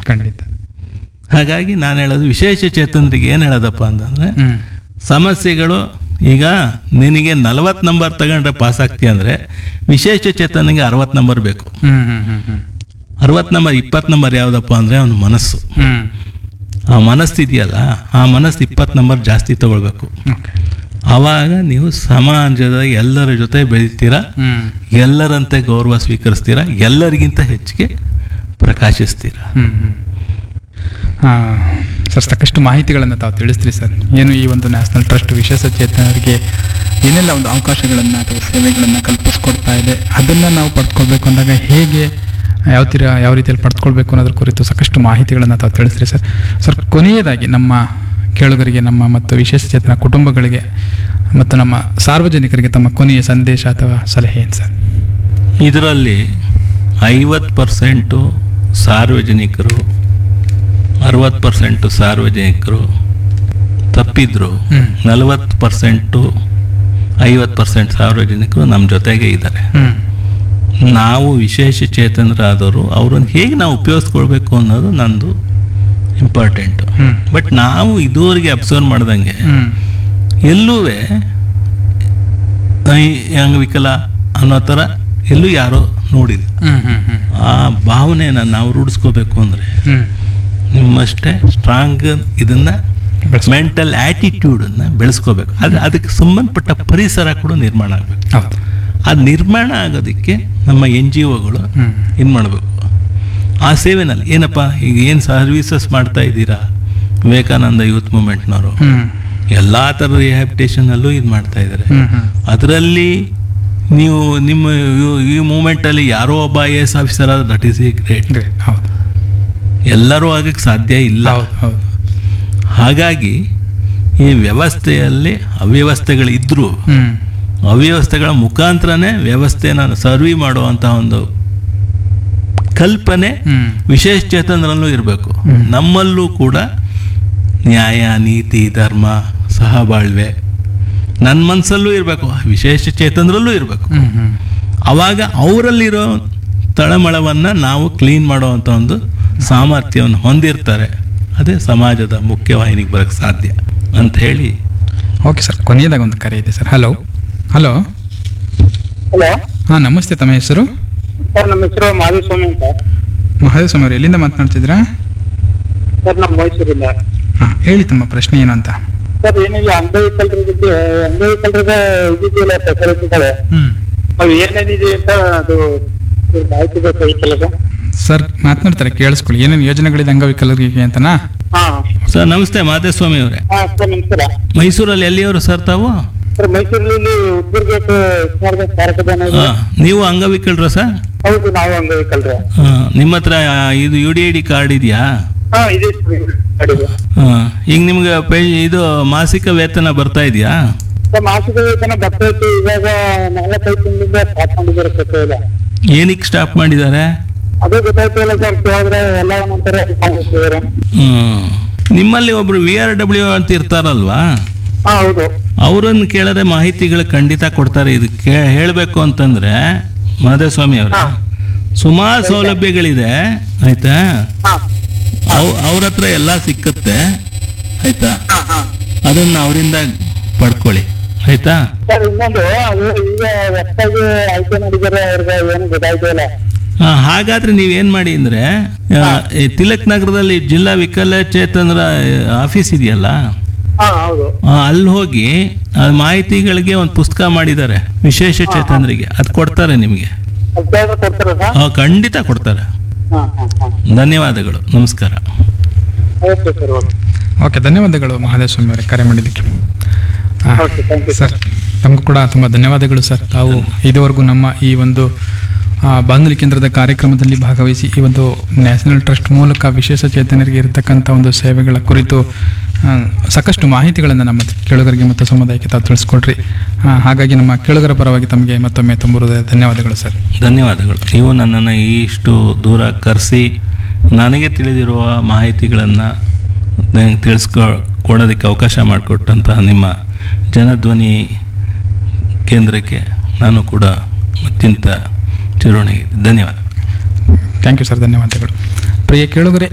ಖಂಡಿತ ಹಾಗಾಗಿ ನಾನು ಹೇಳೋದು ವಿಶೇಷ ಚೇತನರಿಗೆ ಏನು ಹೇಳೋದಪ್ಪ ಅಂತಂದರೆ ಹ್ಮ್ ಸಮಸ್ಯೆಗಳು ಈಗ ನಿನಗೆ ನಲವತ್ತು ನಂಬರ್ ತಗೊಂಡ್ರೆ ಪಾಸ್ ಆಗ್ತೀಯ ಅಂದರೆ ವಿಶೇಷ ಚೇತನಿಗೆ ಅರವತ್ತು ನಂಬರ್ ಬೇಕು ಹ್ಮ್ ಹ್ಮ್ ಹ್ಮ್ ಹ್ಮ್ ಅರವತ್ತು ನಂಬರ್ ಇಪ್ಪತ್ತು ನಂಬರ್ ಯಾವುದಪ್ಪ ಅಂದರೆ ಅವನ ಮನಸ್ಸು ಹ್ಮ್ ಆ ಮನಸ್ಸು ಇದೆಯಲ್ಲ ಆ ಮನಸ್ಸು ಇಪ್ಪತ್ತು ನಂಬರ್ ಜಾಸ್ತಿ ತಗೊಳ್ಬೇಕು ಓಕೆ ಆವಾಗ ನೀವು ಸಮಾಜದ ಎಲ್ಲರ ಜೊತೆ ಬೆಳಿತೀರಾ ಹ್ಮ್ ಎಲ್ಲರಂತೆ ಗೌರವ ಸ್ವೀಕರಿಸ್ತೀರಾ ಎಲ್ಲರಿಗಿಂತ ಹೆಚ್ಚಿಗೆ ಪ್ರಕಾಶಿಸ್ತೀರಾ ಹ್ಮ್ ಹ್ಮ್. ಆ, ಸರ್ ಸಾಕಷ್ಟು ಮಾಹಿತಿಗಳನ್ನು ತಾವು ತಿಳಿಸ್ತೀರಿ ಸರ್ ಏನು ಈ ಒಂದು ನ್ಯಾಷನಲ್ ಟ್ರಸ್ಟ್ ವಿಶೇಷ ಚೇತನರಿಗೆ ಏನೆಲ್ಲ ಒಂದು ಅವಕಾಶಗಳನ್ನು ಅಥವಾ ಸೇವೆಗಳನ್ನು ಕಲ್ಪಿಸ್ಕೊಡ್ತಾ ಇದೆ ಅದನ್ನು ನಾವು ಪಡ್ಕೊಳ್ಬೇಕು ಅಂದಾಗ ಹೇಗೆ ಯಾವ ತೀರ ಯಾವ ರೀತಿಯಲ್ಲಿ ಪಡ್ಕೊಳ್ಬೇಕು ಅನ್ನೋದ್ರ ಕುರಿತು ಸಾಕಷ್ಟು ಮಾಹಿತಿಗಳನ್ನು ತಾವು ತಿಳಿಸ್ರಿ ಸರ್ ಸರ್ ಕೊನೆಯದಾಗಿ ನಮ್ಮ ಕೇಳುಗರಿಗೆ ನಮ್ಮ ಮತ್ತು ವಿಶೇಷ ಚೇತನ ಕುಟುಂಬಗಳಿಗೆ ಮತ್ತು ನಮ್ಮ ಸಾರ್ವಜನಿಕರಿಗೆ ತಮ್ಮ ಕೊನೆಯ ಸಂದೇಶ ಅಥವಾ ಸಲಹೆ ಏನು ಸರ್ ಇದರಲ್ಲಿ ಐವತ್ತು ಪರ್ಸೆಂಟು ಸಾರ್ವಜನಿಕರು ಅರವತ್ತು ಪರ್ಸೆಂಟು ಸಾರ್ವಜನಿಕರು ತಪ್ಪಿದ್ರು ಹ್ಮ್. ನಲವತ್ತು ಪರ್ಸೆಂಟು ಐವತ್ತು ಪರ್ಸೆಂಟ್ ಸಾರ್ವಜನಿಕರು ನಮ್ಮ ಜೊತೆಗೆ ಇದ್ದಾರೆ ಹ್ಞೂ ನಾವು ವಿಶೇಷ ಚೇತನರಾದವರು ಅವ್ರನ್ನ ಹೇಗೆ ನಾವು ಉಪಯೋಗಿಸ್ಕೊಳ್ಬೇಕು ಅನ್ನೋದು ನಂದು ಇಂಪಾರ್ಟೆಂಟು ಹ್ಞೂ ಬಟ್ ನಾವು ಇದುವರೆಗೆ ಅಬ್ಸರ್ವ್ ಮಾಡ್ದಂಗೆ ಹ್ಞೂ ಎಲ್ಲೂ ಅಂಗವಿಕಲ ಅನ್ನೋ ಥರ ಎಲ್ಲೂ ಯಾರೋ ನೋಡಿಲ್ಲ ಹ್ಞೂ ಹ್ಞೂ ಹ್ಞೂ ಆ ಭಾವನೆನ ನಾವು ರೂಢಿಸ್ಕೋಬೇಕು ಅಂದರೆ ಹ್ಞೂ ನಿಮ್ಮಷ್ಟೇ ಸ್ಟ್ರಾಂಗ್ ಇದನ್ನ ಬೆಳೆಸ್ಕೊ- ಮೆಂಟಲ್ ಆ್ಯಟಿಟ್ಯೂಡನ್ನು ಬೆಳೆಸ್ಕೋಬೇಕು ಅದು ಅದಕ್ಕೆ ಸಂಬಂಧಪಟ್ಟ ಪರಿಸರ ಕೂಡ ನಿರ್ಮಾಣ ಆಗಬೇಕು ಹೌದು ಅದು ನಿರ್ಮಾಣ ಆಗೋದಕ್ಕೆ ನಮ್ಮ ಎನ್ ಜಿ ಒಗಳು ಹ್ಞೂ ಇದು ಮಾಡಬೇಕು ಆ ಸೇವೆನಲ್ಲಿ ಏನಪ್ಪ ಈಗ ಏನು ಸರ್ವೀಸಸ್ ಮಾಡ್ತಾ ಇದ್ದೀರಾ ವಿವೇಕಾನಂದ ಯೂತ್ ಮೂಮೆಂಟ್ನವರು ಹ್ಞೂ ಎಲ್ಲ ಥರದ ರಿಹ್ಯಾಬಿಟೇಷನಲ್ಲೂ ಇದು ಮಾಡ್ತಾ ಇದ್ದಾರೆ ಹ್ಞೂ ಹ್ಞೂ ಅದರಲ್ಲಿ ನೀವು ನಿಮ್ಮ ಇವ್- ಈ ಮೂಮೆಂಟಲ್ಲಿ ಯಾರೋ ಒಬ್ಬ ಐ ಎಸ್ ಆಫೀಸರ್ ಆದ್ರೆ that is a great great ಹೌದು ಎಲ್ಲರೂ ಆಗಕ್ಕೆ ಸಾಧ್ಯ ಇಲ್ಲ ಹೌದು ಹೌದು ಹಾಗಾಗಿ ಈ ವ್ಯವಸ್ಥೆಯಲ್ಲಿ ಅವ್ಯವಸ್ಥೆಗಳಿದ್ರೂ ಹ್ಞೂ ಅವ್ಯವಸ್ಥೆಗಳ ಮುಖಾಂತರನೇ ವ್ಯವಸ್ಥೆನ ಸರ್ವಿ ಮಾಡುವಂಥ ಒಂದು ಕಲ್ಪನೆ ಹ್ಞೂ ವಿಶೇಷ ಚೇತನರಲ್ಲೂ ಇರಬೇಕು ಹ್ಮ್. ನಮ್ಮಲ್ಲೂ ಕೂಡ ನ್ಯಾಯ ನೀತಿ ಧರ್ಮ ಸಹಬಾಳ್ವೆ ನನ್ನ ಮನಸ್ಸಲ್ಲೂ ಇರಬೇಕು ವಿಶೇಷ ಚೇತನರಲ್ಲೂ ಇರಬೇಕು ಹ್ಞೂ ಹ್ಞೂ ಅವಾಗ ಅವರಲ್ಲಿರೋ ತಳಮಳವನ್ನು ನಾವು ಕ್ಲೀನ್ ಮಾಡುವಂಥ ಒಂದು ಸಾಮರ್ಥ್ಯವನ್ನು ಹೊಂದಿರ್ತಾರೆ ಅದೇ ಸಮಾಜದ ಮುಖ್ಯವಾಹಿನಿಗೆ ಬರೋಕ್ಕೆ ಸಾಧ್ಯ ಅಂತ ಹೇಳಿ ಓಕೆ ಸರ್ ಕೊನೆಯದಾಗ ಒಂದು ಕರೆ ಇದೆ ಸರ್ ಹಲೋ ಹಲೋ ಹಲೋ ಹಾಂ ನಮಸ್ತೆ ತಮ್ಮ ಹೆಸರು ಸರ್ ನಮ್ಮ ಹೆಸರು ಮಾಧುಸ್ವಾಮಿ ಅಂತ ಮಹದೇವ್ ಅವರು ಎಲ್ಲಿಂದ ಮಾತನಾಡ್ತಿದ್ದೀರಾ ಸರ್ ನಮ್ಮ ಮೈಸೂರಿಂದ ಹಾಂ ಹೇಳಿ ತಮ್ಮ ಪ್ರಶ್ನೆ ಏನು ಅಂತ ಸರ್ ಏನಿಲ್ಲ ಅಂಗವಿಕಲರ ಬಗ್ಗೆ ಅಂಗವಿಕಲರಿಗೆ ಇದಿದೆಯಲ್ಲ ಫೆಸಿಲಿಟಿಗಳು ಹ್ಞೂ ಅವು ಏನೇನಿದೆ ಅಂತ ಅದು ಚೂರು ಮಾಹಿತಿ ಬೇಕಾಗಿತ್ತಲ್ಲ ಸರ್ ಸರ್ ಮಾತನಾಡ್ತಾರೆ ಕೇಳಿಸ್ಕೊಳ್ಳಿ ಏನೇನು ಯೋಜನೆಗಳಿದೆ ಅಂಗವಿಕಲರಿಗೆ ಅಂತನಾ ಹಾ ಸರ್ ನಮಸ್ತೆ ಮಾದೇಸ್ವಾಮಿ ಅವರೇ ಹಾ ಸರ್ ನಮಸ್ಕಾರ ಮೈಸೂರಲ್ಲಿ ಎಲ್ಲಿಯವರು ಸರ್ ತಾವು ಸರ್ ಮೈಸೂರಲ್ಲಿ ಉದ್ದುರ್ಗೇಟ್ ಸ್ಮಾರಕ ಕಾರ್ಯಕ್ರಮ ಇದೆ. ಆ, ನೀವು ಅಂಗವಿಕಲರ ಸರ್ ಹೌದು ನಾವು ಅಂಗವಿಕಲರು ಆ, ನಿಮ್ಮ ಹತ್ರ ಇದು U D I D card ಇದೆಯಾ ಹಾ ಇದೆ ಸರ್ ಅಡಿಗೆ ಆ, ಈಗ ನಿಮ್ಗೆ ಪೇ ಇದು ಮಾಸಿಕ ವೇತನ ಬರ್ತಾ ಇದೆಯಾ ಸರ್ ಮಾಸಿಕ ವೇತನ ಬರ್ತಾ ಇತ್ತು ಇವಾಗ ನಾಲ್ಕೈದು ತಿಂಗಳಿಂದ ಸ್ಟಾರ್ಟ್ ಮಾಡಿದ್ದಾರೆ ಸರ್ ಇಲ್ಲ ಏನಕ್ಕೆ ಸ್ಟಾಪ್ ಮಾಡಿದ್ದಾರೆ ಅದೇ ಗೊತ್ತಾಯ್ತು ಇಲ್ಲ ಸರ್ ಕೇಳಿದ್ರೆ ಎಲ್ಲ ಒಂದೊಂಥರ ಮಾಡ್ತಿದ್ದಾರೆ ಹ್ಮ್. ನಿಮ್ಮಲ್ಲಿ ಒಬ್ರು ವಿ ಆರ್ ಡಬ್ಲ್ಯೂ ಅಂತ ಇರ್ತಾರಲ್ವಾ ಹಾ ಹೌದು ಅವರನ್ನು ಕೇಳಿದ್ರೆ ಮಾಹಿತಿಗಳು ಖಂಡಿತ ಕೊಡ್ತಾರೆ ಇದು ಕೇ ಹೇಳಬೇಕು ಅಂತಂದ್ರೆ ಮಾಧವಸ್ವಾಮಿ ಅವರ ಹಾ. ಸುಮಾರು ಸೌಲಭ್ಯಗಳಿದೆ ಆಯ್ತಾ ಹಾ ಅವ್ ಅವ್ರ ಹತ್ರ ಎಲ್ಲ ಸಿಕ್ಕತ್ತೆ ಆಯ್ತಾ ಹಾ ಹಾ ಅದನ್ನ ಅವರಿಂದ ಪಡ್ಕೊಳ್ಳಿ ಆಯ್ತಾ ಸರ್ ಇನ್ನೊಂದು ಅದು ಈಗ ಹೊಸದಾಗಿ ಆಯ್ಕೆ ಮಾಡಿದ್ದಾರೆ ಅವ್ರಿಗೆ ಏನು ಗೊತ್ತಾಯ್ತು ಇಲ್ಲ ಆ, ಹಾಗಾದ್ರೆ ನೀವೇನ್ ಮಾಡಿ ಅಂದ್ರೆ ಆ, ಈ ತಿಲಕ್ ನಗರದಲ್ಲಿ ಜಿಲ್ಲಾ ವಿಕಲಚೇತನರ ಆಫೀಸ್ ಇದೆಯಲ್ಲ ಹಾ ಹೌದು ಆ, ಅಲ್ಲಿ ಹೋಗಿ ಆ ಮಾಹಿತಿಗಳಿಗೆ ಒಂದು ಪುಸ್ತಕ ಮಾಡಿದ್ದಾರೆ ವಿಶೇಷ ಚೇತನರಿಗೆ ಅದು ಕೊಡ್ತಾರೆ ನಿಮಗೆ ಅದು ಕೇಳಿದ್ರೆ ಕೊಡ್ತಾರ ಸರ್ ಆ, ಖಂಡಿತ ಕೊಡ್ತಾರೆ ಹಾ ಹಾ ಹಾ ಧನ್ಯವಾದಗಳು ನಮಸ್ಕಾರ ಓಕೆ ಸರ್ ಓಕೆ ಓಕೆ ಧನ್ಯವಾದಗಳು ಮಹದೇವ್ ಸ್ವಾಮಿ ಅವರೇ ಕರೆ ಮಾಡಿದ್ದಕ್ಕೆ ಆ, ಓಕೆ ಥ್ಯಾಂಕ್ ಯು ಸರ್ ತಮಗೂ ಕೂಡ ತುಂಬ ಧನ್ಯವಾದಗಳು ಸರ್ ತಾವು ಇದುವರೆಗೂ ನಮ್ಮ ಈ ಒಂದು ಆ, ಬಾನುಲಿ ಕೇಂದ್ರದ ಕಾರ್ಯಕ್ರಮದಲ್ಲಿ ಭಾಗವಹಿಸಿ ಈ ಒಂದು ನ್ಯಾಷನಲ್ ಟ್ರಸ್ಟ್ ಮೂಲಕ ವಿಶೇಷ ಚೇತನರಿಗೆ ಇರತಕ್ಕಂಥ ಒಂದು ಸೇವೆಗಳ ಕುರಿತು ಆ, ಸಾಕಷ್ಟು ಮಾಹಿತಿಗಳನ್ನು ನಮ್ಮ ಕೇಳುಗರಿಗೆ ಮತ್ತು ಸಮುದಾಯಕ್ಕೆ ತಾವು ತಿಳಿಸ್ಕೊಡ್ರಿ ಆ, ಹಾಗಾಗಿ ನಮ್ಮ ಕೇಳುಗರ ಪರವಾಗಿ ತಮಗೆ ಮತ್ತೊಮ್ಮೆ ತುಂಬ ಹೃದಯ ಧನ್ಯವಾದಗಳು ಸರ್ ಧನ್ಯವಾದಗಳು ನೀವು ನನ್ನನ್ನು ಇಷ್ಟು ದೂರ ಕರೆಸಿ ನನಗೆ ತಿಳಿದಿರುವ ಮಾಹಿತಿಗಳನ್ನು ನನಗೆ ತಿಳಿಸ್ಕೊ ಕೊಡೋದಕ್ಕೆ ಅವಕಾಶ ಮಾಡಿಕೊಟ್ಟಂತಹ ನಿಮ್ಮ ಜನಧ್ವನಿ ಕೇಂದ್ರಕ್ಕೆ ನಾನು ಕೂಡ ಅತ್ಯಂತ ಚಿರೋಣಿ ಧನ್ಯವಾದ ಥ್ಯಾಂಕ್ ಯು ಸರ್ ಧನ್ಯವಾದಗಳು ಪ್ರಿಯ ಕೇಳುಗರೆ